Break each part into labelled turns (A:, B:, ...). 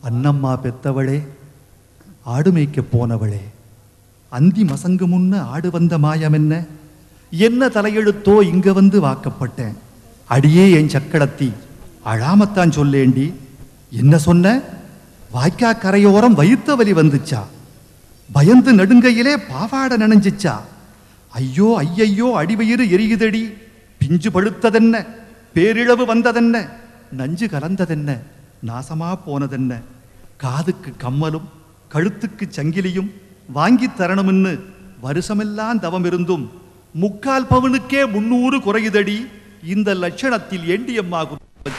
A: அன்னம்மா பெத்தவளே ஆடு மேய்க்கப் போனவளே அந்தி மசங்கு முன்ன ஆடு வந்த மாயம் என்ன என்ன தலையெழுத்தோ இங்க வந்து வாக்கப்பட்டேன் அடியே என் சக்கடத்தி அழாமத்தான் சொல்லேண்டி என்ன சொன்ன வாய்க்கா கரையோரம் வயித்த வலி வந்துச்சா பயந்து நடுங்கையிலே பாவாட நனைஞ்சிச்சா ஐயோ ஐயையோ அடிவயிறு எரியுதடி பிஞ்சு பழுத்ததென்ன பேரிழவு வந்ததென்ன நஞ்சு கலந்ததென்ன நாசமா போனதென்ன காதுக்கு கம்மலும் கழுத்துக்கு சங்கிலியும் வாங்கித் தரணும்னு வருஷமெல்லாம் தவம் இருந்தும் முக்கால் பவுனுக்கே முன்னூறு குறையுதடி இந்த லட்சணத்தில் ஏண்டியம்மா வச்ச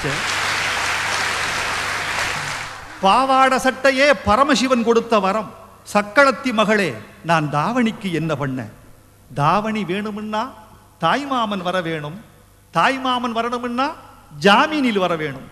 A: பாவாட சட்டையே பரமசிவன் கொடுத்த வரம் சக்களத்தி மகளே நான் தாவணிக்கு என்ன பண்ண தாவணி வேணும்னா தாய்மாமன் வர வேணும் தாய்மாமன் வரணும்னா ஜாமீனில் வர வேணும்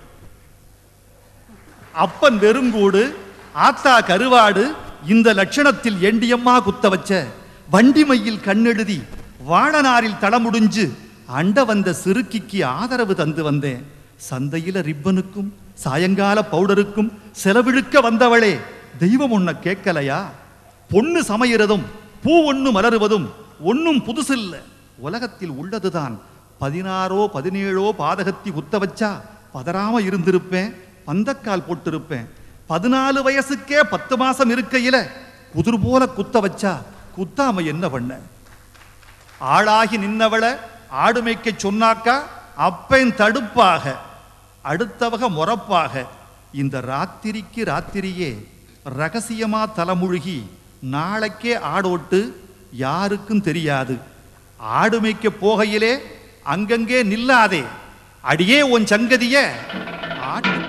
A: அப்பன் வெறுங்கூடு ஆத்தா கருவாடு இந்த லட்சணத்தில் எண்டியம்மா குத்த வச்ச வண்டிமையில் கண்ணெழுதி வாழனாரில் தளமுடிஞ்சு அண்ட வந்த சிறுக்கிக்கு ஆதரவு தந்து வந்தேன் சந்தையில ரிப்பனுக்கும் சாயங்கால பவுடருக்கும் செலவிழுக்க வந்தவளே தெய்வம் உன்னை கேட்கலையா பொண்ணு சமையறதும் பூ ஒண்ணு மலருவதும் ஒன்னும் புதுசில்ல உலகத்தில் உள்ளதுதான் பதினாறோ பதினேழோ பாதகத்தி குத்த வச்சா பதறாம இருந்திருப்பேன் பந்தக்கால் போட்டிருப்பேன் பதினாலு வயசுக்கே பத்து மாசம் இருக்கையில குதிர் போல குத்த வச்சா குத்தாம என்ன பண்ண ஆளாகி நின்னவள ஆடு மேய்க்க சொன்னாக்கா அப்பன் தடுப்பாக அடுத்தவக முறப்பாக இந்த ராத்திரிக்கு ராத்திரியே ரகசியமா தலைமுழுகி நாளைக்கே ஆடோட்டு யாருக்கும் தெரியாது ஆடு மேய்க்க போகையிலே அங்கங்கே நில்லாதே அடியே உன் சங்கதிய ஆட்டு